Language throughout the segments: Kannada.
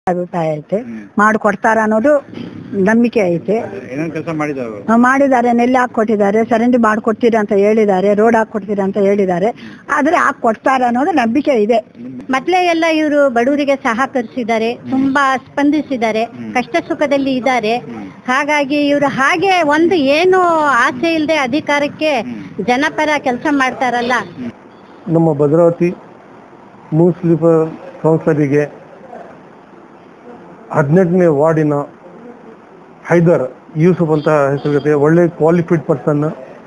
ಅಭಿಪ್ರಾಯ ಐತೆ ಮಾಡಿಕೊಡ್ತಾರ ಅನ್ನೋದು ನಂಬಿಕೆ ಐತೆ ಏನೇನು ಕೆಲಸ ಮಾಡಿದಾರೆ ಆ, ಮಾಡಿದ್ದಾರೆ ನೆಲ್ಲಿ ಹಾಕೊಟ್ಟಿದ್ದಾರೆ ಚರಂಡಿ ಮಾಡ್ಕೊಡ್ತೀರಿ ಅಂತ ಹೇಳಿದ್ದಾರೆ ರೋಡ್ ಹಾಕೊಡ್ತೀರಿ ಅಂತ ಹೇಳಿದ್ದಾರೆ ಆದ್ರೆ ಹಾಕೊಡ್ತಾರ ಅನ್ನೋದು ನಂಬಿಕೆ ಇದೆ ಮೊದ್ಲೇ ಎಲ್ಲ ಇವರು ಬಡವರಿಗೆ ಸಹಕರಿಸಿದ್ದಾರೆ ತುಂಬಾ ಸ್ಪಂದಿಸಿದ್ದಾರೆ ಕಷ್ಟ ಸುಖದಲ್ಲಿ ಇದ್ದಾರೆ ಹಾಗಾಗಿ ಇವರು ಹಾಗೆ ಒಂದು ಏನು ಆಸೆ ಇಲ್ಲದೆ ಅಧಿಕಾರಕ್ಕೆ ಜನಪರ ಕೆಲಸ ಮಾಡ್ತಾರಲ್ಲ ನಮ್ಮ ಭದ್ರಾವತಿ ಮುನ್ಸಿಪಲ್ ಕೌನ್ಸಿಲರಿಗೆ ಹದಿನೆಂಟನೇ ವಾರ್ಡಿನ ಹೈದರ್ ಯೂಸುಫ್ ಅಂತ ಹೆಸರುಗತ್ತೆ ಒಳ್ಳೆ ಕ್ವಾಲಿಫೈಡ್ ಪರ್ಸನ್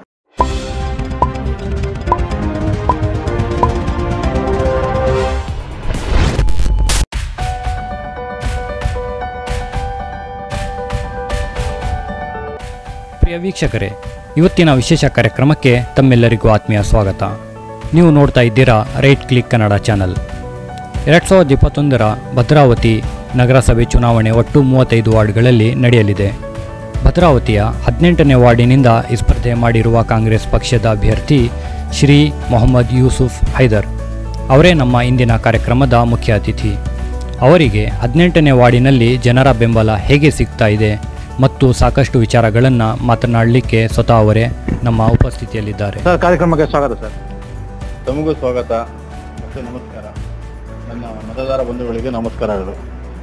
ಪ್ರಿಯ ವೀಕ್ಷಕರೇ ಇವತ್ತಿನ ವಿಶೇಷ ಕಾರ್ಯಕ್ರಮಕ್ಕೆ ತಮ್ಮೆಲ್ಲರಿಗೂ ಆತ್ಮೀಯ ಸ್ವಾಗತ ನೀವು ನೋಡ್ತಾ ಇದ್ದೀರಾ ರೈಟ್ ಕ್ಲಿಕ್ ಕನ್ನಡ ಚಾನಲ್ ಎರಡು ಸಾವಿರದ ಇಪ್ಪತ್ತೊಂದರ ಭದ್ರಾವತಿ ನಗರಸಭೆ ಚುನಾವಣೆ ಒಟ್ಟು ಮೂವತ್ತೈದು ವಾರ್ಡ್ಗಳಲ್ಲಿ ನಡೆಯಲಿದೆ ಭದ್ರಾವತಿಯ ಹದಿನೆಂಟನೇ ವಾರ್ಡಿನಿಂದ ಈ ಸ್ಪರ್ಧೆ ಮಾಡಿರುವ ಕಾಂಗ್ರೆಸ್ ಪಕ್ಷದ ಅಭ್ಯರ್ಥಿ ಶ್ರೀ ಮೊಹಮ್ಮದ್ ಯೂಸುಫ್ ಹೈದರ್ ಅವರೇ ನಮ್ಮ ಇಂದಿನ ಕಾರ್ಯಕ್ರಮದ ಮುಖ್ಯ ಅತಿಥಿ ಅವರಿಗೆ ಹದಿನೆಂಟನೇ ವಾರ್ಡಿನಲ್ಲಿ ಜನರ ಬೆಂಬಲ ಹೇಗೆ ಸಿಗ್ತಾ ಇದೆ ಮತ್ತು ಸಾಕಷ್ಟು ವಿಚಾರಗಳನ್ನು ಮಾತನಾಡಲಿಕ್ಕೆ ಸ್ವತಃ ಅವರೇ ನಮ್ಮ ಉಪಸ್ಥಿತಿಯಲ್ಲಿದ್ದಾರೆ ಸರ್ ಕಾರ್ಯಕ್ರಮಕ್ಕೆ ಸ್ವಾಗತ ಸರ್ ತಮಗೂ ಸ್ವಾಗತ ಮತ್ತು ನಮಸ್ಕಾರ ನನ್ನ ಮತದಾರ ಬಂಧುಗಳಿಗೆ ನಮಸ್ಕಾರಗಳು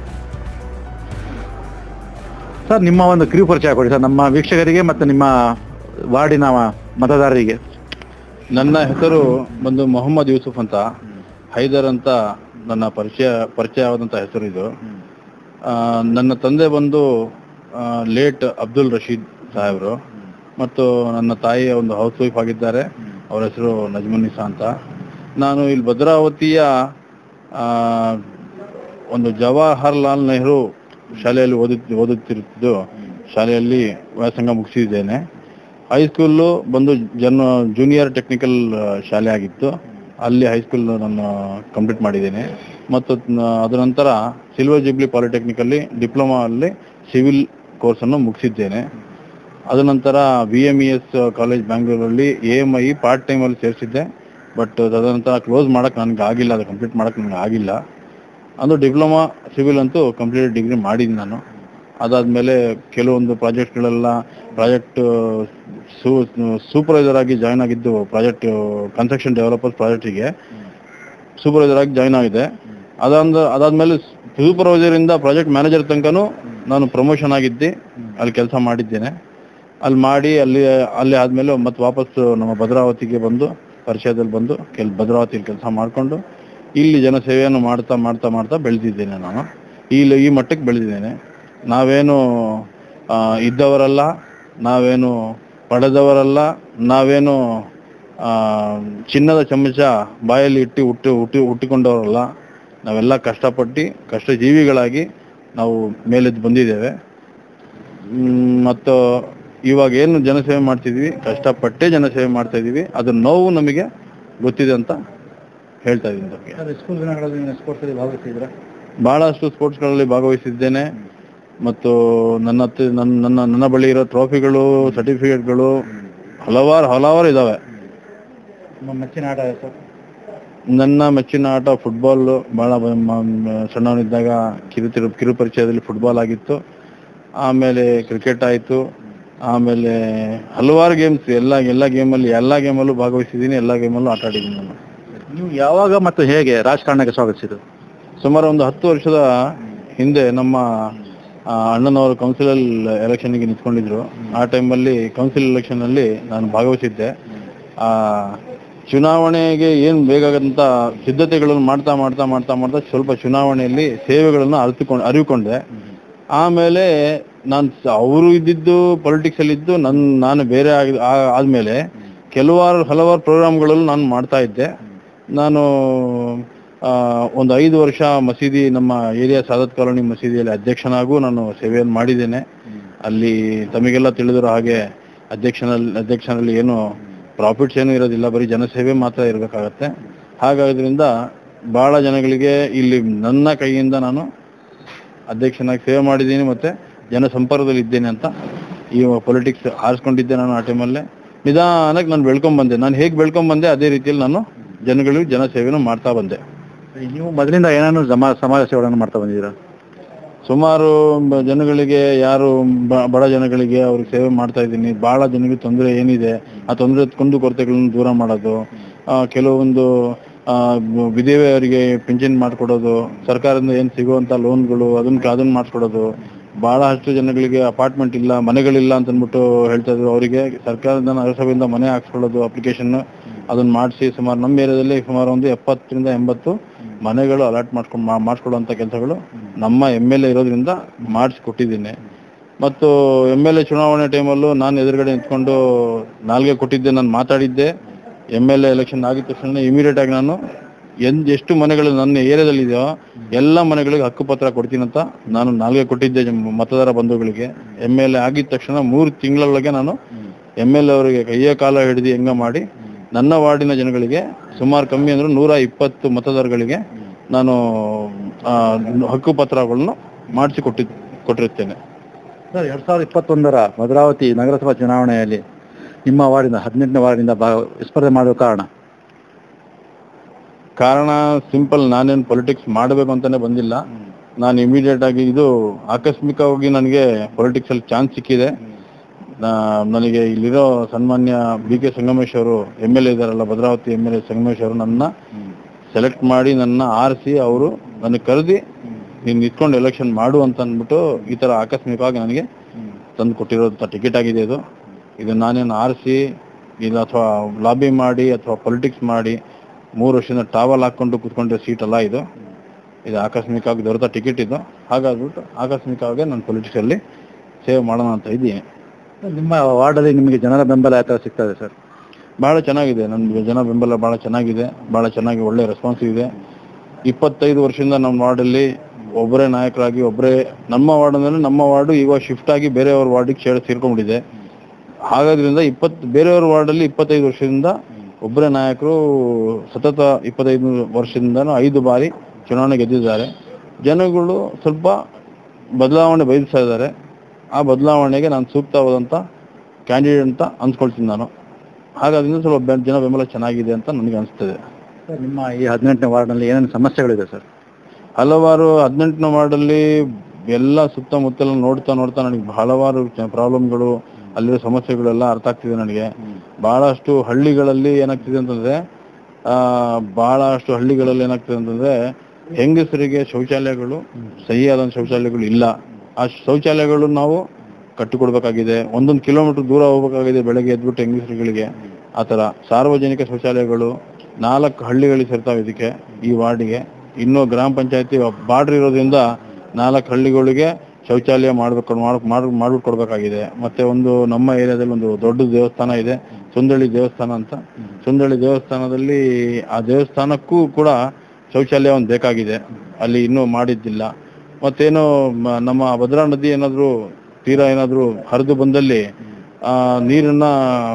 ಸರ್ ನಿಮ್ಮ ಒಂದು ಕಿರು ಪರಿಚಯ ಕೊಡಿ ಸರ್ ನಮ್ಮ ವೀಕ್ಷಕರಿಗೆ ಮತ್ತು ನಿಮ್ಮ ವಾರ್ಡಿನ ಮತದಾರರಿಗೆ ನನ್ನ ಹೆಸರು ಬಂದು ಮೊಹಮ್ಮದ್ ಯೂಸುಫ್ ಅಂತ ಹೈದರ್ ಅಂತ ನನ್ನ ಪರಿಚಯ ಪರಿಚಯವಾದಂಥ ಹೆಸರು ಇದು ಆ, ನನ್ನ ತಂದೆ ಬಂದು ಲೇಟ್ ಅಬ್ದುಲ್ ರಶೀದ್ ಸಾಹೇಬರು ಮತ್ತು ನನ್ನ ತಾಯಿ ಒಂದು ಹೌಸ್ ವೈಫ್ ಆಗಿದ್ದಾರೆ ಅವರ ಹೆಸರು ನಜ್ಮುನ್ನಿಸಾ ಅಂತ ನಾನು ಇಲ್ಲಿ ಭದ್ರಾವತಿಯ ಆ, ಒಂದು ಜವಾಹರ್ಲಾಲ್ ನೆಹರು ಶಾಲೆಯಲ್ಲಿ ಓದಿ ಓದುತ್ತಿರುತ್ತಿದ್ದು ಶಾಲೆಯಲ್ಲಿ ವ್ಯಾಸಂಗ ಮುಗಿಸಿದ್ದೇನೆ ಹೈಸ್ಕೂಲು ಬಂದು ಜನ್ ಜೂನಿಯರ್ ಟೆಕ್ನಿಕಲ್ ಶಾಲೆ ಆಗಿತ್ತು ಅಲ್ಲಿ ಹೈಸ್ಕೂಲ್ ನಾನು ಕಂಪ್ಲೀಟ್ ಮಾಡಿದ್ದೇನೆ ಮತ್ತು ನ- ಅದರ ನಂತರ ಸಿಲ್ವರ್ ಜುಬ್ಲಿ ಪಾಲಿಟೆಕ್ನಿಕಲ್ಲಿ ಡಿಪ್ಲೊಮಾ ಅಲ್ಲಿ ಸಿವಿಲ್ ಕೋರ್ಸನ್ನು ಮುಗಿಸಿದ್ದೇನೆ ಅದ ನಂತರ B M E S college ಬ್ಯಾಂಗ್ಳೂರಲ್ಲಿ ಎ ಎಮ್ ಐ ಪಾರ್ಟ್ ಟೈಮಲ್ಲಿ ಸೇರಿಸಿದ್ದೆ ಬಟ್ ತದನಂತರ ಕ್ಲೋಸ್ ಮಾಡಕ್ಕೆ ನನಗೆ ಆಗಿಲ್ಲ ಅದು ಕಂಪ್ಲೀಟ್ ಮಾಡಕ್ಕೆ ನನಗೆ ಆಗಿಲ್ಲ ಅದು ಡಿಪ್ಲೊಮಾ ಸಿವಿಲ್ ಅಂತೂ ಕಂಪ್ಲೀಟ್ ಡಿಗ್ರಿ ಮಾಡಿದ್ದೀನಿ ನಾನು ಅದಾದಮೇಲೆ ಕೆಲವೊಂದು ಪ್ರಾಜೆಕ್ಟ್ಗಳೆಲ್ಲ ಪ್ರಾಜೆಕ್ಟ್ ಸೂಪರ್ವೈಸರ್ ಆಗಿ ಜಾಯ್ನ್ ಆಗಿದ್ದು ಪ್ರಾಜೆಕ್ಟ್ ಕನ್ಸ್ಟ್ರಕ್ಷನ್ ಡೆವಲಪರ್ಸ್ ಪ್ರಾಜೆಕ್ಟಿಗೆ ಸೂಪರ್ವೈಸರ್ ಆಗಿ ಜಾಯ್ನ್ ಆಗಿದೆ ಅದಾದ ಅದಾದ್ಮೇಲೆ ಸೂಪರ್ವೈಸರ್ ಇಂದ ಪ್ರಾಜೆಕ್ಟ್ ಮ್ಯಾನೇಜರ್ ತನಕನೂ ನಾನು ಪ್ರಮೋಷನ್ ಆಗಿದ್ದೆ ಅಲ್ಲಿ ಕೆಲಸ ಮಾಡಿದ್ದೇನೆ ಅಲ್ಲಿ ಮಾಡಿ ಅಲ್ಲಿ ಅಲ್ಲಿ ಆದ್ಮೇಲೆ ಮತ್ತೆ ವಾಪಸ್ ನಮ್ಮ ಭದ್ರಾವತಿಗೆ ಬಂದು ಪರಿಚಯದಲ್ಲಿ ಬಂದು ಕೆಲ್ ಭದ್ರಾವತಿಯಲ್ಲಿ ಕೆಲಸ ಮಾಡಿಕೊಂಡು ಇಲ್ಲಿ ಜನಸೇವೆಯನ್ನು ಮಾಡ್ತಾ ಮಾಡ್ತಾ ಮಾಡ್ತಾ ಬೆಳೆದಿದ್ದೇನೆ ನಾನು ಇಲ್ಲಿ ಈ ಮಟ್ಟಕ್ಕೆ ಬೆಳೆದಿದ್ದೇನೆ ನಾವೇನು ಆ, ಇದ್ದವರಲ್ಲ ನಾವೇನು ಪಡೆದವರಲ್ಲ ನಾವೇನು ಆ, ಚಿನ್ನದ ಚಮಚ ಬಾಯಲ್ಲಿ ಇಟ್ಟು ಹುಟ್ಟಿ ಹುಟ್ಟಿ ಹುಟ್ಟಿಕೊಂಡವರಲ್ಲ ನಾವೆಲ್ಲ ಕಷ್ಟಪಟ್ಟು ಕಷ್ಟ ಜೀವಿಗಳಾಗಿ ನಾವು ಮೇಲೆದ್ದು ಬಂದಿದ್ದೇವೆ ಮ್, ಮತ್ತು ಇವಾಗ ಏನು ಜನಸೇವೆ ಮಾಡ್ತಿದ್ವಿ ಕಷ್ಟಪಟ್ಟೇ ಜನಸೇವೆ ಮಾಡ್ತಾ ಇದೀವಿ ಅದ್ರ ನೋವು ನಮಗೆ ಗೊತ್ತಿದೆ ಅಂತ ಹೇಳ್ತಾ ಇದ್ದೀನಿ ಬಗ್ಗೆ ಸ್ಕೂಲ್ ದಿನಗಳಲ್ಲಿ ಸ್ಪೋರ್ಟ್ಸ್ ಭಾಗವಹಿಸಿದ್ರ ಬಹಳಷ್ಟು ಸ್ಪೋರ್ಟ್ಸ್ಗಳಲ್ಲಿ ಭಾಗವಹಿಸಿದ್ದೇನೆ ಮತ್ತು ನನ್ನ ಹತ್ರ ನನ್ನ ನನ್ನ ನನ್ನ ಬಳಿ ಇರೋ ಟ್ರೋಫಿಗಳು ಸರ್ಟಿಫಿಕೇಟ್ಗಳು ಹಲವಾರು ಹಲವಾರು ಇದಾವೆ ನಿಮ್ಮ ಮೆಚ್ಚಿನ ಆಟ ಸರ್ ನನ್ನ ಮೆಚ್ಚಿನ ಆಟ ಫುಟ್ಬಾಲ್ ಬಹಳ ಬ- ಮ- ಸಣ್ಣವನಿದ್ದಾಗ ಕಿರು ತಿರು ಕಿರು ಪರಿಚಯದಲ್ಲಿ ಫುಟ್ಬಾಲ್ ಆಗಿತ್ತು ಆಮೇಲೆ ಕ್ರಿಕೆಟ್ ಆಯಿತು ಆಮೇಲೆ ಹಲವಾರು ಗೇಮ್ಸ್ ಎಲ್ಲ ಎಲ್ಲ ಗೇಮಲ್ಲಿ ಎಲ್ಲ ಗೇಮಲ್ಲೂ ಭಾಗವಹಿಸಿದ್ದೀನಿ ಎಲ್ಲ ಗೇಮಲ್ಲೂ ಆಟ ಆಡಿದ್ದೀನಿ ನಾನು ನೀವು ಯಾವಾಗ ಮತ್ತು ಹೇಗೆ ರಾಜಕಾರಣಕ್ಕೆ ಸ್ವಾಗತಿಸಿದ್ರು ಸುಮಾರು ಒಂದು ಹತ್ತು ವರ್ಷದ ಹಿಂದೆ ನಮ್ಮ ಆ, ಅಣ್ಣನವರು ಕೌನ್ಸಿಲಲ್ ಎಲೆಕ್ಷನ್ಗೆ ನಿಂತ್ಕೊಂಡಿದ್ರು ಆ ಟೈಮಲ್ಲಿ ಕೌನ್ಸಿಲ್ ಎಲೆಕ್ಷನ್ನಲ್ಲಿ ನಾನು ಭಾಗವಹಿಸಿದ್ದೆ ಆ ಚುನಾವಣೆಗೆ ಏನು ಬೇಕಾದಂತ ಸಿದ್ಧತೆಗಳನ್ನು ಮಾಡ್ತಾ ಮಾಡ್ತಾ ಮಾಡ್ತಾ ಮಾಡ್ತಾ ಸ್ವಲ್ಪ ಚುನಾವಣೆಯಲ್ಲಿ ಸೇವೆಗಳನ್ನು ಅರಿತುಕೊಂಡು ಅರಿವುಕೊಂಡೆ ಆಮೇಲೆ ನಾನು ಅವರು ಇದ್ದಿದ್ದು ಪೊಲಿಟಿಕ್ಸ್ ಅಲ್ಲಿ ಇದ್ದು ನನ್ ನಾನು ಬೇರೆ ಆಗಿ ಆ- ಆದ್ಮೇಲೆ ಕೆಲವಾರು ಹಲವಾರು ಪ್ರೋಗ್ರಾಮ್ಗಳನ್ನು ನಾನು ಮಾಡ್ತಾ ಇದ್ದೆ ನಾನು ಆ, ಒಂದು ಐದು ವರ್ಷ ಮಸೀದಿ ನಮ್ಮ ಏರಿಯಾ ಸಾದತ್ ಕಾಲೋನಿ ಮಸೀದಿಯಲ್ಲಿ ಅಧ್ಯಕ್ಷನಾಗೂ ನಾನು ಸೇವೆಯನ್ನು ಮಾಡಿದ್ದೇನೆ ಅಲ್ಲಿ ತಮಗೆಲ್ಲ ತಿಳಿದಿರೋ ಹಾಗೆ ಅಧ್ಯಕ್ಷನಲ್ಲಿ ಅಧ್ಯಕ್ಷನಲ್ಲಿ ಏನು ಪ್ರಾಫಿಟ್ಸ್ ಏನು ಇರೋದಿಲ್ಲ ಬರೀ ಜನಸೇವೆ ಮಾತ್ರ ಇರಬೇಕಾಗತ್ತೆ ಹಾಗಾದ್ರಿಂದ ಬಹಳ ಜನಗಳಿಗೆ ಇಲ್ಲಿ ನನ್ನ ಕೈಯಿಂದ ನಾನು ಅಧ್ಯಕ್ಷನಾಗಿ ಸೇವೆ ಮಾಡಿದ್ದೀನಿ ಮತ್ತೆ ಜನ ಸಂಪರ್ಕದಲ್ಲಿ ಇದ್ದೇನೆ ಅಂತ ಈ ಪೊಲಿಟಿಕ್ಸ್ ಆರಿಸ್ಕೊಂಡಿದ್ದೆ ನಾನು ಆ ಟೈಮಲ್ಲೇ ನಿಧಾನಕ್ಕೆ ನಾನು ಬೆಳ್ಕೊಂಡ್ ಬಂದೆ ನಾನು ಹೇಗೆ ಬೆಳ್ಕೊಂಡ್ ಬಂದೆ ಅದೇ ರೀತಿಯಲ್ಲಿ ನಾನು ಜನಗಳಿಗೆ ಜನ ಸೇವೆಯನ್ನು ಮಾಡ್ತಾ ಬಂದೆ ನೀವು ಮೊದಲಿಂದ ಏನೇನು ಸಮ ಸಮಾಜ ಸೇವೆಗಳನ್ನು ಮಾಡ್ತಾ ಬಂದಿದ್ದೀರಾ ಸುಮಾರು ಬ- ಜನಗಳಿಗೆ ಯಾರು ಬ- ಬಡ ಜನಗಳಿಗೆ ಅವ್ರಿಗೆ ಸೇವೆ ಮಾಡ್ತಾ ಇದ್ದೀನಿ ಬಹಳ ಜನರಿಗೆ ತೊಂದರೆ ಏನಿದೆ ಆ ತೊಂದರೆ ಕುಂದು ಕೊರತೆಗಳನ್ನು ದೂರ ಮಾಡೋದು ಆ, ಕೆಲವೊಂದು ಆ, ಬ- ವಿಧವೆಯವರಿಗೆ ಪಿಂಚಣಿ ಮಾಡಿಕೊಡೋದು ಸರ್ಕಾರದಿಂದ ಏನು ಸಿಗುವಂತ ಲೋನ್ಗಳು ಅದನ್ನ ಅದನ್ನ ಮಾಡಿಸ್ಕೊಡೋದು ಬಹಳಷ್ಟು ಜನಗಳಿಗೆ ಅಪಾರ್ಟ್ಮೆಂಟ್ ಇಲ್ಲ ಮನೆಗಳಿಲ್ಲ ಅಂತ ಅಂದ್ಬಿಟ್ಟು ಹೇಳ್ತಾ ಇದ್ರು ಅವರಿಗೆ ಸರ್ಕಾರದಿಂದ ನಗರಸಭೆಯಿಂದ ಮನೆ ಹಾಕ್ಸ್ಕೊಳ್ಳೋದು ಅಪ್ಲಿಕೇಶನ್ ಅದನ್ನ ಮಾಡಿಸಿ ಸುಮಾರು ನಮ್ಮ ಏರಿಯಾದಲ್ಲಿ ಸುಮಾರು ಒಂದು ಎಪ್ಪತ್ತರಿಂದ ಎಂಬತ್ತು ಮನೆಗಳು ಅಲಾಟ್ ಮಾಡ್ಕೊಂಡು ಮಾಡಿಸ್ಕೊಳ್ಳುವಂತ ಕೆಲಸಗಳು ನಮ್ಮ ಎಮ್ ಎಲ್ ಎ ಇರೋದ್ರಿಂದ ಮಾಡಿಸ್ಕೊಟ್ಟಿದ್ದೀನಿ ಮತ್ತು ಎಮ್ ಎಲ್ ಎ ಚುನಾವಣೆ ಟೈಮಲ್ಲೂ ನಾನು ಎದುರುಗಡೆ ನಿಂತ್ಕೊಂಡು ನಾಲ್ಗೆ ಕೊಟ್ಟಿದ್ದೆ ನಾನು ಮಾತಾಡಿದ್ದೆ ಎಮ್ ಎಲ್ ಎ ಎಲೆಕ್ಷನ್ ಆಗಿದ ತಕ್ಷಣ ಇಮಿಡಿಯೇಟ್ ಆಗಿ ನಾನು ಎಂದ್ ಎಷ್ಟು ಮನೆಗಳು ನನ್ನ ಏರಿಯಾದಲ್ಲಿ ಇದೆಯೋ ಎಲ್ಲ ಮನೆಗಳಿಗೆ ಹಕ್ಕುಪತ್ರ ಕೊಡ್ತೀನಿ ಅಂತ ನಾನು ನಾಲ್ಗೆ ಕೊಟ್ಟಿದ್ದೆ ಜಮ್- ಮತದಾರ ಬಂಧುಗಳಿಗೆ ಎಮ್ ಎಲ್ ಎ ಆಗಿದ ತಕ್ಷಣ ಮೂರು ತಿಂಗಳೊಳಗೆ ನಾನು ಎಮ್ ಎಲ್ ಎ ಅವರಿಗೆ ಕೈಯ ಕಾಲ ಹಿಡಿದು ಹೆಂಗ ಮಾಡಿ ನನ್ನ ವಾರ್ಡಿನ ಜನಗಳಿಗೆ ಸುಮಾರು ಕಮ್ಮಿ ಅಂದ್ರೆ ನೂರ ಇಪ್ಪತ್ತು ಮತದಾರಗಳಿಗೆ ನಾನು ಆ, ಹಕ್ಕುಪತ್ರಗಳನ್ನು ಮಾಡಿಸಿ ಕೊಟ್ಟಿ ಕೊಟ್ಟಿರ್ತೇನೆ ಸರ್ ಎರಡ್ ಸಾವಿರದ ಇಪ್ಪತ್ತೊಂದರ ಭದ್ರಾವತಿ ನಗರಸಭಾ ಚುನಾವಣೆಯಲ್ಲಿ ನಿಮ್ಮ ವಾರ್ಡಿನ ಹದಿನೆಂಟನೇ ವಾರ್ಡಿನಿಂದ ಭಾಗ ಸ್ಪರ್ಧೆ ಮಾಡುವ ಕಾರಣ ಕಾರಣ ಸಿಂಪಲ್ ನಾನೇನು ಪೊಲಿಟಿಕ್ಸ್ ಮಾಡಬೇಕು ಅಂತಾನೆ ಬಂದಿಲ್ಲ ನಾನು ಇಮಿಡಿಯೇಟ್ ಆಗಿ ಇದು ಆಕಸ್ಮಿಕವಾಗಿ ನನಗೆ ಪೊಲಿಟಿಕ್ಸ್ ಅಲ್ಲಿ ಚಾನ್ಸ್ ಸಿಕ್ಕಿದೆ ನಾ- ನನಗೆ ಇಲ್ಲಿರೋ ಸನ್ಮಾನ್ಯ ಬಿ ಕೆ ಸಂಗಮೇಶ್ ಅವರು ಎಮ್ ಎಲ್ ಎ ಇದಾರಲ್ಲ Bhadravati M L A Sangamesh ಅವರು ನನ್ನ ಸೆಲೆಕ್ಟ್ ಮಾಡಿ ನನ್ನ ಆರಿಸಿ ಅವರು ನನಗೆ ಕರೆದಿ ನೀನು ನಿಂತ್ಕೊಂಡು ಎಲೆಕ್ಷನ್ ಮಾಡು ಅಂತ ಅಂದ್ಬಿಟ್ಟು ಈ ತರ ಆಕಸ್ಮಿಕವಾಗಿ ನನಗೆ ತಂದು ಕೊಟ್ಟಿರೋಂಥ ಟಿಕೆಟ್ ಆಗಿದೆ ಇದು ಇದು ನಾನೇನು ಆರಿಸಿ ಇಲ್ಲ ಅಥವಾ ಲಾಬಿ ಮಾಡಿ ಅಥವಾ ಪೊಲಿಟಿಕ್ಸ್ ಮಾಡಿ ಮೂರು ವರ್ಷದಿಂದ ಟಾವಲ್ ಹಾಕೊಂಡು ಕೂತ್ಕೊಂಡಿರೋ ಸೀಟ್ ಅಲ್ಲ ಇದು ಇದು ಆಕಸ್ಮಿಕವಾಗಿ ದೊರೆತ ಟಿಕೆಟ್ ಇದು ಹಾಗಾಗ್ಬಿಟ್ಟು ಆಕಸ್ಮಿಕವಾಗಿ ನಾನು ಪೊಲಿಟಿಕ್ಸ್ ಅಲ್ಲಿ ಸೇವೆ ಮಾಡೋಣ ಅಂತ ಇದ್ದೀನಿ ನಿಮ್ಮ ವಾರ್ಡಲ್ಲಿ ನಿಮಗೆ ಜನರ ಬೆಂಬಲ ಯಾವ ಥರ ಸಿಗ್ತದೆ ಸರ್ ಬಹಳ ಚೆನ್ನಾಗಿದೆ ನನ್ನ ಜನ ಬೆಂಬಲ ಬಹಳ ಚೆನ್ನಾಗಿದೆ ಬಹಳ ಚೆನ್ನಾಗಿ ಒಳ್ಳೆ ರೆಸ್ಪಾನ್ಸ್ ಇದೆ ಇಪ್ಪತ್ತೈದು ವರ್ಷದಿಂದ ನಮ್ಮ ವಾರ್ಡಲ್ಲಿ ಒಬ್ಬರೇ ನಾಯಕರಾಗಿ ಒಬ್ಬರೇ ನಮ್ಮ ವಾರ್ಡ್ ಅಂದ್ರೆ ನಮ್ಮ ವಾರ್ಡು ಈಗ ಶಿಫ್ಟ್ ಆಗಿ ಬೇರೆಯವ್ರ ವಾರ್ಡಿಗೆ ಸೇರ್ ಸೇರ್ಕೊಂಡ್ಬಿಟ್ಟಿದೆ ಹಾಗಾದ್ರಿಂದ ಇಪ್ಪತ್ತು ಬೇರೆಯವ್ರ ವಾರ್ಡಲ್ಲಿ ಇಪ್ಪತ್ತೈದು ವರ್ಷದಿಂದ ಒಬ್ಬರೇ ನಾಯಕರು ಸತತ ಇಪ್ಪತ್ತೈದು ವರ್ಷದಿಂದನೂ ಐದು ಬಾರಿ ಚುನಾವಣೆ ಗೆದ್ದಿದ್ದಾರೆ ಜನಗಳು ಸ್ವಲ್ಪ ಬದಲಾವಣೆ ಬಯಸ್ತಾ ಇದ್ದಾರೆ ಆ ಬದಲಾವಣೆಗೆ ನಾನು ಸೂಕ್ತವಾದಂಥ ಕ್ಯಾಂಡಿಡೇಟ್ ಅಂತ ಅನ್ಸ್ಕೊಳ್ತೀನಿ ನಾನು ಹಾಗಾದ್ರಿಂದ ಸ್ವಲ್ಪ ಬೆ- ಜನ ಬೆಂಬಲ ಚೆನ್ನಾಗಿದೆ ಅಂತ ನನಗೆ ಅನಿಸ್ತದೆ ಸರ್ ನಿಮ್ಮ ಈ ಹದಿನೆಂಟನೇ ವಾರ್ಡ್ನಲ್ಲಿ ಏನೇನು ಸಮಸ್ಯೆಗಳಿದೆ ಸರ್ ಹಲವಾರು ಹದಿನೆಂಟನೇ ವಾರ್ಡಲ್ಲಿ ಎಲ್ಲ ಸುತ್ತಮುತ್ತಲ ನೋಡ್ತಾ ನೋಡ್ತಾ ನನಗೆ ಹಲವಾರು ಪ್ರಾಬ್ಲಮ್ಗಳು ಅಲ್ಲಿರೋ ಸಮಸ್ಯೆಗಳೆಲ್ಲ ಅರ್ಥ ಆಗ್ತಿದೆ ನನಗೆ ಬಹಳಷ್ಟು ಹಳ್ಳಿಗಳಲ್ಲಿ ಏನಾಗ್ತಿದೆ ಅಂತಂದ್ರೆ ಆ ಬಹಳಷ್ಟು ಹಳ್ಳಿಗಳಲ್ಲಿ ಏನಾಗ್ತಿದೆ ಅಂತಂದ್ರೆ ಹೆಂಗಸರಿಗೆ ಶೌಚಾಲಯಗಳು ಸಹಿಯಾದ ಶೌಚಾಲಯಗಳು ಇಲ್ಲ ಆ ಶೌಚಾಲಯಗಳು ನಾವು ಕಟ್ಟಿಕೊಡ್ಬೇಕಾಗಿದೆ ಒಂದೊಂದು ಕಿಲೋಮೀಟರ್ ದೂರ ಹೋಗ್ಬೇಕಾಗಿದೆ ಬೆಳಗ್ಗೆ ಎದ್ಬಿಟ್ಟು ಹೆಂಗಸರುಗಳಿಗೆ ಆ ಥರ ಸಾರ್ವಜನಿಕ ಶೌಚಾಲಯಗಳು ನಾಲ್ಕು ಹಳ್ಳಿಗಳಿಗೆ ಸೇರ್ತಾವೆ ಇದಕ್ಕೆ ಈ ವಾರ್ಡಿಗೆ ಇನ್ನೂ ಗ್ರಾಮ ಪಂಚಾಯತಿ ಬಾರ್ಡ್ರ್ ಇರೋದ್ರಿಂದ ನಾಲ್ಕು ಹಳ್ಳಿಗಳಿಗೆ ಶೌಚಾಲಯ ಮಾಡ್ಬೇಕು ಮಾಡ್ ಮಾಡ್- ಮಾಡ್ಬಿಟ್ಟು ಕೊಡ್ಬೇಕಾಗಿದೆ ಮತ್ತೆ ಒಂದು ನಮ್ಮ ಏರಿಯಾದಲ್ಲಿ ಒಂದು ದೊಡ್ಡ ದೇವಸ್ಥಾನ ಇದೆ ಸುಂದಳ್ಳಿ ದೇವಸ್ಥಾನ ಅಂತ ಸುಂದಳ್ಳಿ ದೇವಸ್ಥಾನದಲ್ಲಿ ಆ ದೇವಸ್ಥಾನಕ್ಕೂ ಕೂಡ ಶೌಚಾಲಯ ಒಂದು ಬೇಕಾಗಿದೆ ಅಲ್ಲಿ ಇನ್ನೂ ಮಾಡಿದ್ದಿಲ್ಲ ಮತ್ತೇನು ಮ- ನಮ್ಮ ಭದ್ರಾ ನದಿ ಏನಾದ್ರು ತೀರಾ ಏನಾದ್ರು ಹರಿದು ಬಂದಲ್ಲಿ ಆ ನೀರನ್ನ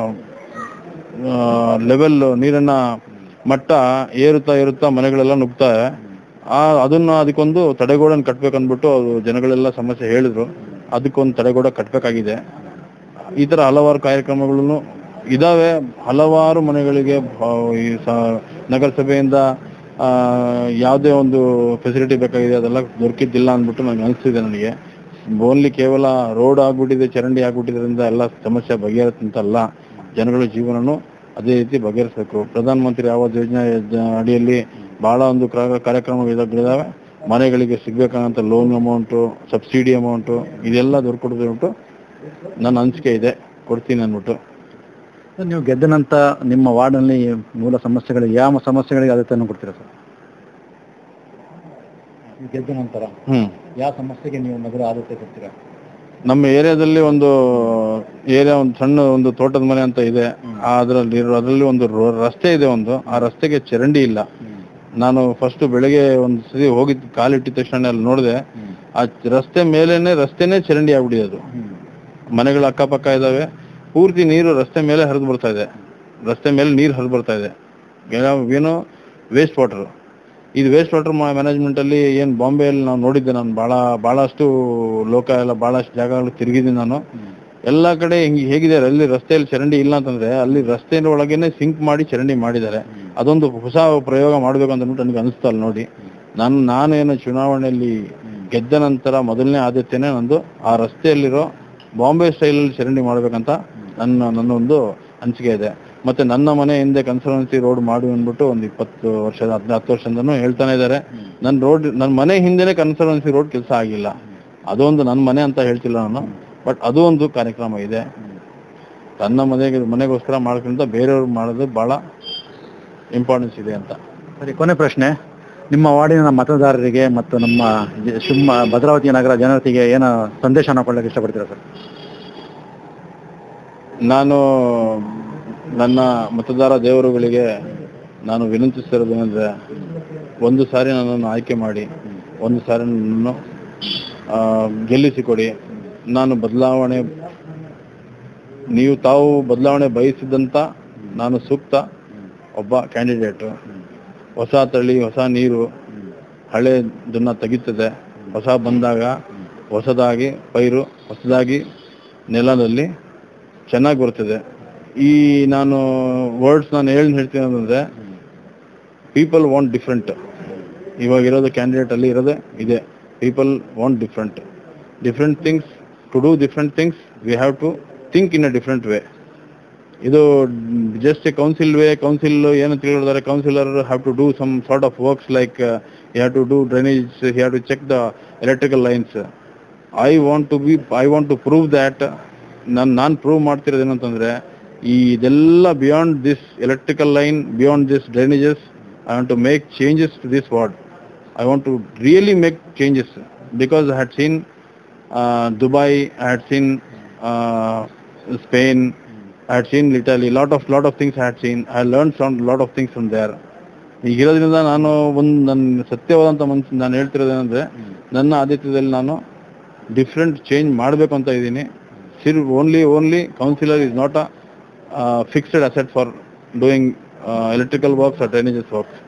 ಲೆವೆಲ್ ನೀರನ್ನ ಮಟ್ಟ ಏರುತ್ತಾ ಏರುತ್ತಾ ಮನೆಗಳೆಲ್ಲ ನುಗ್ತಾ ಆ ಅದನ್ನ ಅದಕ್ಕೊಂದು ತಡೆಗೋಡನ್ನು ಕಟ್ಬೇಕಂದ್ಬಿಟ್ಟು ಅದು ಜನಗಳೆಲ್ಲ ಸಮಸ್ಯೆ ಹೇಳಿದ್ರು ಅದಕ್ಕೊಂದು ತಡೆಗೋಡ ಕಟ್ಬೇಕಾಗಿದೆ ಈ ತರ ಹಲವಾರು ಕಾರ್ಯಕ್ರಮಗಳನ್ನು ಇದಾವೆ ಹಲವಾರು ಮನೆಗಳಿಗೆ ಆ, ಈ ಸ- ನಗರಸಭೆಯಿಂದ ಆ, ಯಾವುದೇ ಒಂದು ಫೆಸಿಲಿಟಿ ಬೇಕಾಗಿದೆ ಅದೆಲ್ಲ ದೊರಕಿದ್ದಿಲ್ಲ ಅಂದ್ಬಿಟ್ಟು ನನಗೆ ಅನಿಸ್ತಿದೆ ನನಗೆ ಓನ್ಲಿ ಕೇವಲ ರೋಡ್ ಆಗ್ಬಿಟ್ಟಿದೆ ಚರಂಡಿ ಆಗ್ಬಿಟ್ಟಿದ್ರಿಂದ ಎಲ್ಲ ಸಮಸ್ಯೆ ಬಗೆಹರುತ್ತಂತಲ್ಲ ಜನಗಳ ಜೀವನನು ಅದೇ ರೀತಿ ಬಗೆಹರಿಸಬೇಕು ಪ್ರಧಾನ ಮಂತ್ರಿ ಆವಾಸ್ ಯೋಜನೆ ಜ- ಅಡಿಯಲ್ಲಿ ಬಹಳ ಒಂದು ಕ್ರ- ಕಾರ್ಯಕ್ರಮಗಳಿದಾವೆ ಮನೆಗಳಿಗೆ ಸಿಗ್ಬೇಕಂತ ಲೋನ್ ಅಮೌಂಟು ಸಬ್ಸಿಡಿ ಅಮೌಂಟು ಇದೆಲ್ಲ ದೊರಕೊಡ್ಬಿಟ್ಟು ನನ್ನ ಅನಿಸಿಕೆ ಇದೆ ಕೊಡ್ತೀನಿ ಅಂದ್ಬಿಟ್ಟು ಸರ್, ನೀವು ಗೆದ್ದ ನಂತರ ನಿಮ್ಮ ವಾರ್ಡ್ನಲ್ಲಿ ಮೂಲ ಸಮಸ್ಯೆಗಳಿಗೆ ಯಾವ ಸಮಸ್ಯೆಗಳಿಗೆ ಆದ್ಯತೆಯನ್ನು ಕೊಡ್ತೀರಾ ಸರ್ ನೀವು ಗೆದ್ದ ನಂತರ ಹ್ಮ್ ಯಾವ ಸಮಸ್ಯೆಗೆ ನೀವು ಮೊದಲು ಆದ್ಯತೆ ಕೊಡ್ತೀರಾ ನಮ್ಮ ಏರಿಯಾದಲ್ಲಿ ಒಂದು ಏರಿಯಾ ಒಂದು ಸಣ್ಣ ಒಂದು ತೋಟದ ಮನೆ ಅಂತ ಇದೆ ಅದರಲ್ಲಿ ಅದರಲ್ಲಿ ಒಂದು ರೋ- ರಸ್ತೆ ಇದೆ ಒಂದು ಆ ರಸ್ತೆಗೆ ಚರಂಡಿ ಇಲ್ಲ ನಾನು ಫಸ್ಟ್ ಬೆಳಗ್ಗೆ ಒಂದು ಸತಿ ಹೋಗಿ ಕಾಲಿಟ್ಟಿದ ತಕ್ಷಣ ಅಲ್ಲಿ ನೋಡಿದೆ ಆ ರಸ್ತೆ ಮೇಲೇನೆ ರಸ್ತೆನೇ ಚರಂಡಿ ಆಗ್ಬಿಟ್ಟಿದೆ ಅದು ಮನೆಗಳ ಅಕ್ಕಪಕ್ಕ ಇದಾವೆ ಪೂರ್ತಿ ನೀರು ರಸ್ತೆ ಮೇಲೆ ಹರಿದು ಬರ್ತಾ ಇದೆ ರಸ್ತೆ ಮೇಲೆ ನೀರು ಹರಿದು ಬರ್ತಾ ಇದೆ ಯಾವ- ಏನು ವೇಸ್ಟ್ ವಾಟರ್ ಇದು ವೇಸ್ಟ್ ವಾಟರ್ ಮ್ಯಾನೇಜ್ಮೆಂಟ್ ಅಲ್ಲಿ ಏನ್ ಬಾಂಬೆಯಲ್ಲಿ ನಾವು ನೋಡಿದ್ದೆ ನಾನು ಬಹಳ ಬಹಳಷ್ಟು ಲೋಕ ಎಲ್ಲ ಬಹಳಷ್ಟು ಜಾಗಗಳು ತಿರುಗಿದ್ದೀನಿ ನಾನು ಎಲ್ಲಾ ಕಡೆ ಹಿಂಗ್ ಹೇಗಿದೆ ಅಲ್ಲಿ ರಸ್ತೆಯಲ್ಲಿ ಚರಂಡಿ ಇಲ್ಲ ಅಂತಂದ್ರೆ ಅಲ್ಲಿ ರಸ್ತೆ ಒಳಗೇನೆ ಸಿಂಕ್ ಮಾಡಿ ಚರಂಡಿ ಮಾಡಿದ್ದಾರೆ ಅದೊಂದು ಹೊಸ ಪ್ರಯೋಗ ಮಾಡ್ಬೇಕು ಅಂತ ಅಂದ್ಬಿಟ್ಟು ನನಗೆ ಅನಿಸ್ತಾ ಅಲ್ಲಿ ನೋಡಿ ನಾನು ನಾನೇನು ಚುನಾವಣೆಯಲ್ಲಿ ಗೆದ್ದ ನಂತರ ಮೊದಲನೇ ಆದ್ಯತೆನೇ ನಂದು ಆ ರಸ್ತೆಯಲ್ಲಿರೋ ಬಾಂಬೆ ಸ್ಟೈಲಲ್ಲಿ ಚರಂಡಿ ಮಾಡ್ಬೇಕಂತ ನನ್ನ ನನ್ನ ಒಂದು ಅನಿಸಿಕೆ ಇದೆ ಮತ್ತೆ ನನ್ನ ಮನೆ ಹಿಂದೆ ಕನ್ಸರ್ವೆನ್ಸಿ ರೋಡ್ ಮಾಡಿ ಅಂದ್ಬಿಟ್ಟು ಒಂದು ಇಪ್ಪತ್ತು ವರ್ಷದ ಹದಿನ ಹತ್ತು ವರ್ಷದಿಂದನೂ ಹೇಳ್ತಾನೆ ಇದ್ದಾರೆ ನನ್ನ ರೋಡ್ ನನ್ನ ಮನೆ ಹಿಂದೆನೆ ಕನ್ಸರ್ವೆನ್ಸಿ ರೋಡ್ ಕೆಲಸ ಆಗಿಲ್ಲ ಅದೊಂದು ನನ್ನ ಮನೆ ಅಂತ ಹೇಳ್ತಿಲ್ಲ ನಾನು ಬಟ್ ಅದು ಒಂದು ಕಾರ್ಯಕ್ರಮ ಇದೆ ತನ್ನ ಮನೆಗೆ ಮನೆಗೋಸ್ಕರ ಮಾಡ್ಕೊಂತ ಬೇರೆಯವ್ರು ಮಾಡೋದು ಬಹಳ ಇಂಪಾರ್ಟೆನ್ಸ್ ಇದೆ ಅಂತ ಸರಿ ಕೊನೆ ಪ್ರಶ್ನೆ ನಿಮ್ಮ ವಾರ್ಡಿನ ಮತದಾರರಿಗೆ ಮತ್ತು ನಮ್ಮ ಜ- ಶಿವಮ ಭದ್ರಾವತಿ ನಗರ ಜನತೆಗೆ ಏನ ಸಂದೇಶನ ಕೊಡ್ಲಿಕ್ಕೆ ಇಷ್ಟಪಡ್ತೀರಾ ಸರ್ ನಾನು ನನ್ನ ಮತದಾರ ದೇವರುಗಳಿಗೆ ನಾನು ವಿನಂತಿಸ್ತಿರೋದು ಏನಂದ್ರೆ ಒಂದು ಸಾರಿ ನನ್ನನ್ನು ಆಯ್ಕೆ ಮಾಡಿ ಒಂದು ಸಾರಿ ನನ್ನನ್ನು ಆ, ಗೆಲ್ಲಿಸಿಕೊಡಿ ನಾನು ಬದಲಾವಣೆ ನೀವು ತಾವು ಬದಲಾವಣೆ ಬಯಸಿದಂತ ನಾನು ಸೂಕ್ತ ಒಬ್ಬ ಕ್ಯಾಂಡಿಡೇಟು ಹೊಸ ತಳಿ ಹೊಸ ನೀರು ಹಳೆದನ್ನ ತೆಗಿತದೆ ಹೊಸ ಬಂದಾಗ ಹೊಸದಾಗಿ ಪೈರು ಹೊಸದಾಗಿ ನೆಲದಲ್ಲಿ ಚೆನ್ನಾಗಿ ಬರ್ತದೆ ಈ ನಾನು ವರ್ಡ್ಸ್ ನಾನು ಹೇಳಿ ಹೇಳ್ತೀನಿ ಅಂತಂದ್ರೆ ಪೀಪಲ್ ವಾಂಟ್ ಡಿಫ್ರೆಂಟ್ ಇವಾಗ ಇರೋದು ಕ್ಯಾಂಡಿಡೇಟ್ ಅಲ್ಲಿ ಇರೋದೇ ಇದೆ people want different different things to do different things we have to think in a different way ಇದು just a council way council ಏನು ತಿಳಿದಿದ್ದಾರೆ councillor have to do some sort of works like you have to do drainage you have to check the electrical lines I want to be I want to prove that ನಾನು ನಾನು ಪ್ರೂವ್ ಮಾಡ್ತಿರೋದು ಏನಂತಂದ್ರೆ ಈ ಇದೆಲ್ಲ beyond this electrical line beyond this drainages I want to make changes to this ward I want to really make changes because I had seen Dubai I had seen Spain I had seen Italy, lot of lot of things I had seen. I learned some lot of things from there. ಈಗಿರೋದ್ರಿಂದ ನಾನು ಒಂದು ನನ್ನ ಸತ್ಯವಾದಂಥ ಮನ್ಸು ನಾನು ಹೇಳ್ತಿರೋದೇನೆಂದ್ರೆ ನನ್ನ ಆದ್ಯತೆಯಲ್ಲಿ ನಾನು ಡಿಫ್ರೆಂಟ್ ಚೇಂಜ್ ಮಾಡಬೇಕು ಅಂತ ಇದ್ದೀನಿ sir only only councillor is not a fixed asset for doing electrical works or drainages works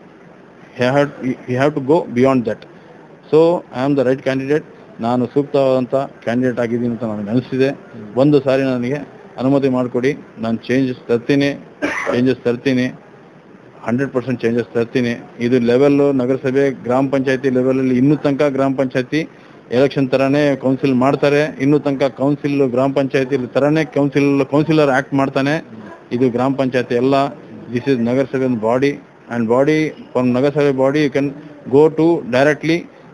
he have to go beyond that so I am the right candidate ನಾನು ಸೂಕ್ತವಾದಂಥ ಕ್ಯಾಂಡಿಡೇಟ್ ಆಗಿದ್ದೀನಿ ಅಂತ ನನಗೆ ಅನಿಸಿದೆ ಒಂದು ಸಾರಿ ನನಗೆ ಅನುಮತಿ ಮಾಡಿಕೊಡಿ ನಾನು ಚೇಂಜಸ್ ತರ್ತೀನಿ ಚೇಂಜಸ್ ತರ್ತೀನಿ ಹಂಡ್ರೆಡ್ ಪರ್ಸೆಂಟ್ ಚೇಂಜಸ್ ತರ್ತೀನಿ ಇದು ಲೆವೆಲ್ಲು ನಗರಸಭೆ ಗ್ರಾಮ ಪಂಚಾಯತಿ ಲೆವೆಲಲ್ಲಿ ಇನ್ನೂ ತನಕ ಗ್ರಾಮ ಪಂಚಾಯತಿ ಎಲೆಕ್ಷನ್ ಥರನೇ ಕೌನ್ಸಿಲ್ ಮಾಡ್ತಾರೆ ಇನ್ನೂ ತನಕ ಕೌನ್ಸಿಲ್ ಗ್ರಾಮ ಪಂಚಾಯತಿ ಥರನೇ ಕೌನ್ಸಿಲ್ ಕೌನ್ಸಿಲರ್ ಆ್ಯಕ್ಟ್ ಮಾಡ್ತಾನೆ ಇದು ಗ್ರಾಮ ಪಂಚಾಯತಿ ಎಲ್ಲ ದಿಸ್ ಇಸ್ ನಗರಸಭೆ ಬಾಡಿ ಆ್ಯಂಡ್ ಬಾಡಿ ಫ್ರಮ್ ನಗರಸಭೆ body you can go to directly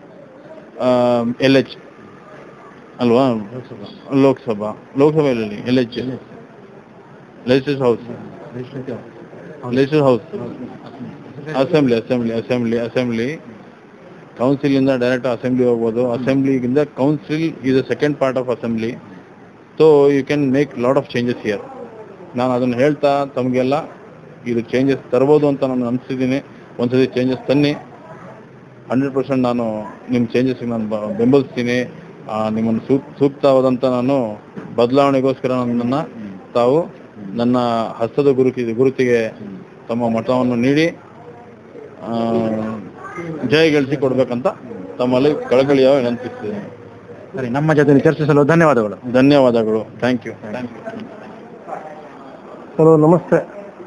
L H ಅಲ್ವಾ ಲೋಕಸಭಾ ಲೋಕಸಭೆಯಲ್ಲಿ L H legislative house legislative house assembly assembly assembly assembly council ಇಂದ ಡೈರೆಕ್ಟ್ ಅಸೆಂಬ್ಲಿ ಹೋಗ್ಬೋದು ಅಸೆಂಬ್ಲಿಗಿಂತ council is a second part of assembly so you can make lot of changes here ನಾನು ಅದನ್ನು ಹೇಳ್ತಾ ತಮಗೆಲ್ಲ ಇದು ಚೇಂಜಸ್ ತರ್ಬೋದು ಅಂತ ನಾನು ಅನಿಸಿದ್ದೀನಿ ಒಂದ್ಸತಿ ಚೇಂಜಸ್ ತನ್ನಿ ಹಂಡ್ರೆಡ್ ಪರ್ಸೆಂಟ್ ನಾನು ನಿಮ್ಮ ಚೇಂಜಸ್ಗೆ ನಾನು ಬ- ಬೆಂಬಲಿಸ್ತೀನಿ ಆ, ನಿಮ್ಮನ್ನು ಸೂಕ್ ಸೂಕ್ತವಾದಂಥ ನಾನು ಬದಲಾವಣೆಗೋಸ್ಕರ ನನ್ನನ್ನು ತಾವು ನನ್ನ ಹಸ್ತದ ಗುರುತಿ ಗುರುತಿಗೆ ತಮ್ಮ ಮತವನ್ನು ನೀಡಿ ಆ, ಜಯಗಳಿಸಿ ಕೊಡ್ಬೇಕಂತ ತಮ್ಮಲ್ಲಿ ಕಳಕಳಿಯಾಗಿ ವಿನಂತಿಸ್ತೀನಿ ಸರಿ ನಮ್ಮ ಜೊತೆ ಚರ್ಚಿಸಲು ಧನ್ಯವಾದಗಳು ಧನ್ಯವಾದಗಳು thank you thank you hello ನಮಸ್ತೆ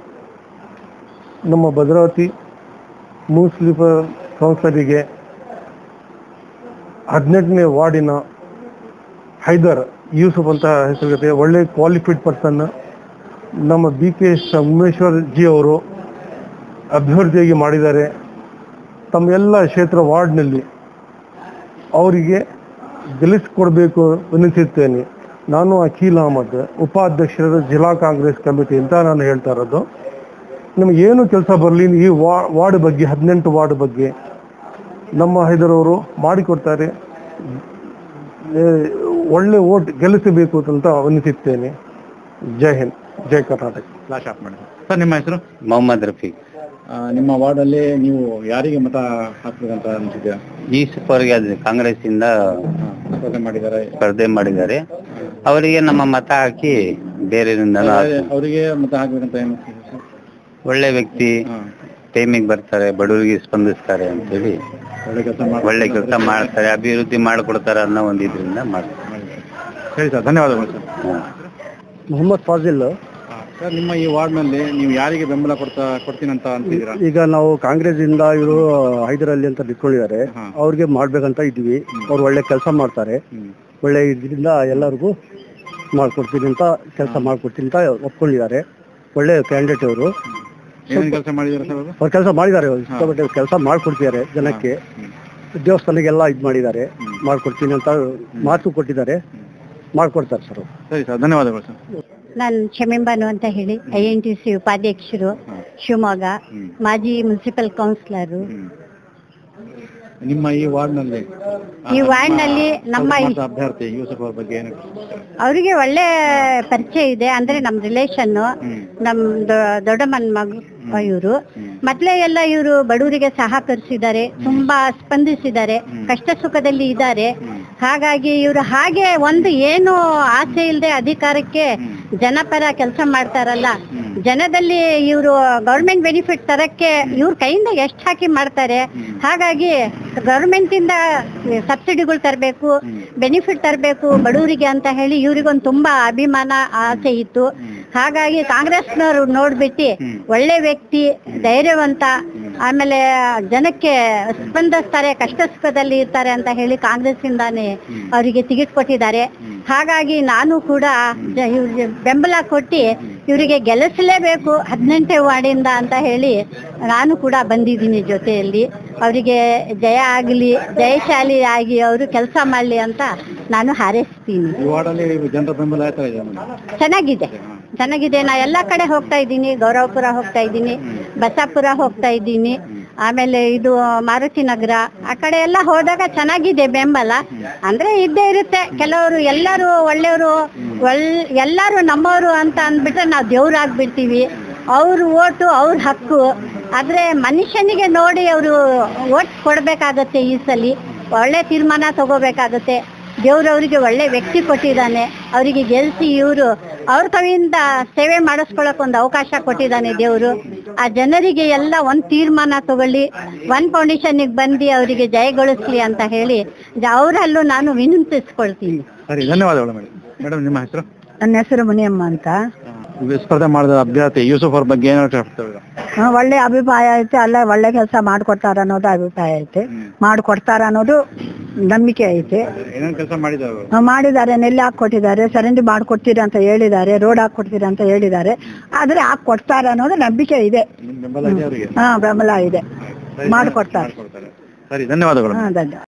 ನಮ್ಮ ಭದ್ರಾವತಿ ಮುನ್ಸಿಪಲ್ ಕೌನ್ಸಿಲರಿಗೆ ಹದಿನೆಂಟನೇ ವಾರ್ಡಿನ ಹೈದರ್ ಯೂಸುಫ್ ಅಂತ ಹೆಸರು ಜೊತೆ ಒಳ್ಳೆ ಕ್ವಾಲಿಫೈಡ್ ಪರ್ಸನ್ ನಮ್ಮ B K S Umeshwar ji ಅವರು ಅಭಿವೃದ್ಧಿಯಾಗಿ ಮಾಡಿದ್ದಾರೆ ತಮ್ಮ ಎಲ್ಲ ಕ್ಷೇತ್ರ ವಾರ್ಡ್ನಲ್ಲಿ ಅವರಿಗೆ ಗೆಲ್ಲಿಸಿಕೊಡ್ಬೇಕು ವಿನಂತಿಸುತ್ತೇನೆ ನಾನು ಅಖಿಲ್ ಅಹಮದ್ ಉಪಾಧ್ಯಕ್ಷರ ಜಿಲ್ಲಾ ಕಾಂಗ್ರೆಸ್ ಕಮಿಟಿ ಅಂತ ನಾನು ಹೇಳ್ತಾ ಇರೋದು ನಿಮ್ಗೆ ಏನು ಕೆಲಸ ಬರಲಿ ಈ ವಾ- ವಾರ್ಡ್ ಬಗ್ಗೆ ಹದಿನೆಂಟು ವಾರ್ಡ್ ಬಗ್ಗೆ ನಮ್ಮ ಹೈದರವರು ಮಾಡಿಕೊಡ್ತಾರೆ ಏ, ಒಳ್ಳೆ ಓಟ್ ಗೆಲ್ಲಿಸಬೇಕು ಅಂತ ವಿನಂತಿಸುತ್ತೇನೆ ಜೈ ಹಿಂದ್ ಜೈ ಕರ್ನಾಟಕ ಫ್ಲಾಶ್ ಆಫ್ ಮಾಡಿ ಸರ್ ನಿಮ್ಮ ಹೆಸರು ಮೊಹಮ್ಮದ್ ರಫೀಕ್ ಆ, ನಿಮ್ಮ ವಾರ್ಡಲ್ಲಿ ನೀವು ಯಾರಿಗೆ ಮತ ಹಾಕ್ಬೇಕಂತ ಅನಿಸಿದ್ದೀರಾ ಈ ಸೂಪರ್ಗೆ ಅದು ಕಾಂಗ್ರೆಸ್ ಇಂದ ಸ್ಪರ್ಧೆ ಮಾಡಿದ್ದಾರೆ ಸ್ಪರ್ಧೆ ಮಾಡಿದ್ದಾರೆ ಅವರಿಗೆ ನಮ್ಮ ಮತ ಹಾಕಿ ಬೇರೆಯವರಿಂದ ಅವರಿಗೆ ಮತ ಹಾಕ್ಬೇಕಂತ ಏನು ಅನ್ಸಿದೆ ಸರ್? ಒಳ್ಳೆ ವ್ಯಕ್ತಿ ಹಾ. ಟೈಮಿಗೆ ಬರ್ತಾರೆ ಬಡವರಿಗೆ ಸ್ಪಂದಿಸ್ತಾರೆ ಅಂತೇಳಿ ಒಳ್ಳೆ ಕೆಲಸ ಮಾಡಿ ಒಳ್ಳೆ ಕೆಲಸ ಮಾಡ್ತಾರೆ ಅಭಿವೃದ್ಧಿ ಮಾಡಿಕೊಡ್ತಾರೆ ಅನ್ನೋ ಒಂದು ಇದರಿಂದ ಮಾಡ್ತಾರೆ ಸರಿ ಸರ್ ಧನ್ಯವಾದಗಳು ಸರ್ ಹಾ. ಮೊಹಮ್ಮದ್ ಫಾಜಿಲ್ ಸರ್ ನಿಮ್ಮ ಈ ವಾರ್ಡ್ನಲ್ಲಿ ನೀವು ಯಾರಿಗೆ ಬೆಂಬಲ ಕೊಡ್ತಾ ಕೊಡ್ತೀನಿ ಅಂತ ಅಂತಿದ್ದೀರಾ ಈಗ ನಾವು ಕಾಂಗ್ರೆಸ್ ಇಂದ ಇವರು ಹೈದರಲ್ಲಿ ಅಂತ ನಿಂತ್ಕೊಂಡಿದ್ದಾರೆ ಹಾ. ಅವ್ರಿಗೆ ಮಾಡ್ಬೇಕಂತ ಇದ್ವಿ ಅವ್ರು ಒಳ್ಳೆ ಕೆಲಸ ಮಾಡ್ತಾರೆ ಹ್ಮ್. ಒಳ್ಳೆ ಇದರಿಂದ ಎಲ್ಲರಿಗೂ ಮಾಡ್ಕೊಡ್ತೀನಿ ಅಂತ ಕೆಲಸ ಮಾಡ್ಕೊಡ್ತೀನಿ ಅಂತ ಒಪ್ಕೊಂಡಿದ್ದಾರೆ ಒಳ್ಳೆ ಕ್ಯಾಂಡಿಡೇಟ್ ಅವರು ಏನೇನು ಕೆಲಸ ಮಾಡಿದ್ದೀರಾ ಸರ್ ಅವರು ಅವ್ರು ಕೆಲಸ ಮಾಡಿದ್ದಾರೆ ಸಿಕ್ಕಾಪಟ್ಟೆ ಕೆಲಸ ಮಾಡ್ಕೊಡ್ತಿದ್ದಾರೆ ಜನಕ್ಕೆ ದೇವಸ್ಥಾನಕ್ಕೆಲ್ಲ ಇದು ಮಾಡಿದ್ದಾರೆ ಮಾಡ್ಕೊಡ್ತೀನಿ ಅಂತ ಮಾತು ಕೊಟ್ಟಿದ್ದಾರೆ ಮಾಡ್ಕೊಡ್ತಾರೆ ಸರ್ ಅವ್ರು. ಸರಿ ಸರ್ ಧನ್ಯವಾದಗಳು ಸರ್ ನಾನು ಶಮಿಂಬಾನು ಅಂತ ಹೇಳಿ ಐ ಎನ್ ಟಿ ಸಿ ಉಪಾಧ್ಯಕ್ಷರು ಶಿವಮೊಗ್ಗ ಮಾಜಿ ಮುನ್ಸಿಪಲ್ ಕೌನ್ಸಿಲರು ನಿಮ್ಮ ಈ ವಾರ್ಡ್ನಲ್ಲಿ ಈ ವಾರ್ಡ್ನಲ್ಲಿ ನಮ್ಮ ಈ- ಮಾತ್ರ ಅಭ್ಯರ್ಥಿ ಯೂಸಫ್ ಅವ್ರ ಬಗ್ಗೆ ಏನು ಅವರಿಗೆ ಒಳ್ಳೆ ಪರಿಚಯ ಇದೆ ಅಂದ್ರೆ ನಮ್ ರಿಲೇಷನ್ ನಮ್ ದೊ- ದೊಡ್ಡಮ್ಮನ ಮಗು ಇವರು ಮೊದ್ಲೇ ಎಲ್ಲ ಇವರು ಬಡವರಿಗೆ ಸಹಕರಿಸಿದ್ದಾರೆ ತುಂಬಾ ಸ್ಪಂದಿಸಿದ್ದಾರೆ ಕಷ್ಟ ಸುಖದಲ್ಲಿ ಇದ್ದಾರೆ ಹಾಗಾಗಿ ಇವರು ಹಾಗೆ ಒಂದು ಏನು ಆಸೆ ಇಲ್ಲದೆ ಅಧಿಕಾರಕ್ಕೆ ಜನಪರ ಕೆಲಸ ಮಾಡ್ತಾರಲ್ಲ ಜನದಲ್ಲಿ ಇವರು ಗೌರ್ಮೆಂಟ್ ಬೆನಿಫಿಟ್ ತರಕ್ಕೆ ಇವ್ರ ಕೈಯಿಂದ ಎಷ್ಟು ಹಾಕಿ ಮಾಡ್ತಾರೆ ಹಾಗಾಗಿ ಗೌರ್ಮೆಂಟ್ ಇಂದ ಸಬ್ಸಿಡಿಗಳು ತರಬೇಕು ಬೆನಿಫಿಟ್ ತರಬೇಕು ಬಡವರಿಗೆ ಅಂತ ಹೇಳಿ ಇವ್ರಿಗೊಂದು ತುಂಬಾ ಅಭಿಮಾನ ಆಸೆ ಇತ್ತು ಹಾಗಾಗಿ ಕಾಂಗ್ರೆಸ್ನವರು ನೋಡ್ಬಿಟ್ಟು ಒಳ್ಳೆ ವ್ಯಕ್ತಿ ಧೈರ್ಯವಂತ ಆಮೇಲೆ ಜನಕ್ಕೆ ಸ್ಪಂದಿಸ್ತಾರೆ ಕಷ್ಟ ಸುಖದಲ್ಲಿ ಇರ್ತಾರೆ ಅಂತ ಹೇಳಿ ಕಾಂಗ್ರೆಸ್ ಇಂದಾನೆ ಅವರಿಗೆ ಟಿಕೆಟ್ ಕೊಟ್ಟಿದ್ದಾರೆ ಹಾಗಾಗಿ ನಾನು ಕೂಡ ಜ- ಇವ್ರಿಗೆ ಬೆಂಬಲ ಕೊಟ್ಟು ಇವರಿಗೆ ಗೆಲ್ಲಿಸಲೇಬೇಕು ಹದಿನೆಂಟನೇ ವಾರ್ಡಿಂದ ಅಂತ ಹೇಳಿ ನಾನು ಕೂಡ ಬಂದಿದ್ದೀನಿ ಜೊತೆಯಲ್ಲಿ ಅವರಿಗೆ ಜಯ ಆಗಲಿ ಜಯಶಾಲಿ ಆಗಿ ಅವರು ಕೆಲಸ ಮಾಡಲಿ ಅಂತ ನಾನು ಹಾರೈಸ್ತೀನಿ ಈ ವಾರ್ಡಲ್ಲಿ ಜನರ ಬೆಂಬಲ ಯಾವ ಥರ ಇದೆ ಮೇಡಮ್ ಚೆನ್ನಾಗಿದೆ ಚೆನ್ನಾಗಿದೆ ನಾ ಎಲ್ಲಾ ಕಡೆ ಹೋಗ್ತಾ ಇದ್ದೀನಿ ಗೌರವಪುರ ಹೋಗ್ತಾ ಇದ್ದೀನಿ ಬಸಾಪುರ ಹೋಗ್ತಾ ಇದ್ದೀನಿ ಆಮೇಲೆ ಇದು ಮಾರುತಿ ನಗರ ಆ ಕಡೆ ಎಲ್ಲ ಹೋದಾಗ ಚೆನ್ನಾಗಿದೆ ಬೆಂಬಲ ಅಂದ್ರೆ ಇದ್ದೇ ಇರುತ್ತೆ ಕೆಲವರು ಎಲ್ಲರೂ ಒಳ್ಳೆಯವರು ಒಳ್ ಎಲ್ಲರೂ ನಮ್ಮವರು ಅಂತ ಅಂದ್ಬಿಟ್ರೆ ನಾವು ದೇವ್ರಾಗ್ಬಿಡ್ತೀವಿ ಅವ್ರ ಓಟು ಅವ್ರ ಹಕ್ಕು ಆದ್ರೆ ಮನುಷ್ಯನಿಗೆ ನೋಡಿ ಅವರು ಓಟ್ ಕೊಡ್ಬೇಕಾಗತ್ತೆ ಈ ಸಲ ಒಳ್ಳೆ ತೀರ್ಮಾನ ತಗೋಬೇಕಾಗತ್ತೆ ದೇವ್ರು ಅವರಿಗೆ ಒಳ್ಳೆ ವ್ಯಕ್ತಿ ಕೊಟ್ಟಿದ್ದಾನೆ ಅವರಿಗೆ ಗೆಲ್ಸಿ ಇವರು ಅವ್ರ ಕವಿಯಿಂದ ಸೇವೆ ಮಾಡಿಸ್ಕೊಳಕ್ ಒಂದು ಅವಕಾಶ ಕೊಟ್ಟಿದ್ದಾನೆ ದೇವರು ಆ ಜನರಿಗೆ ಎಲ್ಲ ಒಂದ್ ತೀರ್ಮಾನ ತಗೊಳ್ಳಿ ಒಂದ್ ಫೌಂಡೇಶನ್ಗೆ ಬಂದು ಅವರಿಗೆ ಜಯಗೊಳಿಸ್ಲಿ ಅಂತ ಹೇಳಿ ಜ- ಅವರಲ್ಲೂ ನಾನು ವಿನಂತಿಸ್ಕೊಳ್ತೀನಿ ಸರಿ ಧನ್ಯವಾದಗಳು ಮೇಡಮ್ ಮೇಡಮ್ ನಿಮ್ಮ ಹೆಸರು ನನ್ನ ಹೆಸರು ಮುನಿಯಮ್ಮ ಅಂತ ಸ್ಪರ್ಧೆ ಮಾಡಿದ ಅಭ್ಯರ್ಥಿ ಯೂಸುಫ್ ಅವ್ರ ಬಗ್ಗೆ ಏನು ಹೇಳ್ತಾರೆ ಹಾ, ಒಳ್ಳೆ ಅಭಿಪ್ರಾಯ ಐತೆ ಅಲ್ಲ ಒಳ್ಳೆ ಕೆಲಸ ಮಾಡ್ಕೊಡ್ತಾರ ಅನ್ನೋದು ಅಭಿಪ್ರಾಯ ಐತೆ ಮಾಡ್ಕೊಡ್ತಾರ ಅನ್ನೋದು ನಂಬಿಕೆ ಐತೆ ಏನೇನು ಕೆಲಸ ಮಾಡಿದ್ದಾರೆ ಅವರು ಹಾ, ಮಾಡಿದ್ದಾರೆ ನೆಲ್ಲಿ ಹಾಕೊಟ್ಟಿದ್ದಾರೆ ಚರಂಡಿ ಮಾಡ್ಕೊಡ್ತೀರಿ ಅಂತ ಹೇಳಿದ್ದಾರೆ ರೋಡ್ ಹಾಕೊಡ್ತೀರಿ ಅಂತ ಹೇಳಿದ್ದಾರೆ ಆದ್ರೆ ಹಾಕೊಡ್ತಾರೆ ಅನ್ನೋದು ನಂಬಿಕೆ ಇದೆ ನಿಮ್ಮ ಬೆಂಬಲ ಇದೆ ಅವರಿಗೆ ಹಾ ಬೆಂಬಲ ಇದೆ ಮಾಡ್ಕೊಡ್ತಾರೆ ಮಾಡ್ಕೊಡ್ತಾರೆ ಸರಿ ಧನ್ಯವಾದಗಳು ಹಾ ಧನ್ಯವಾದ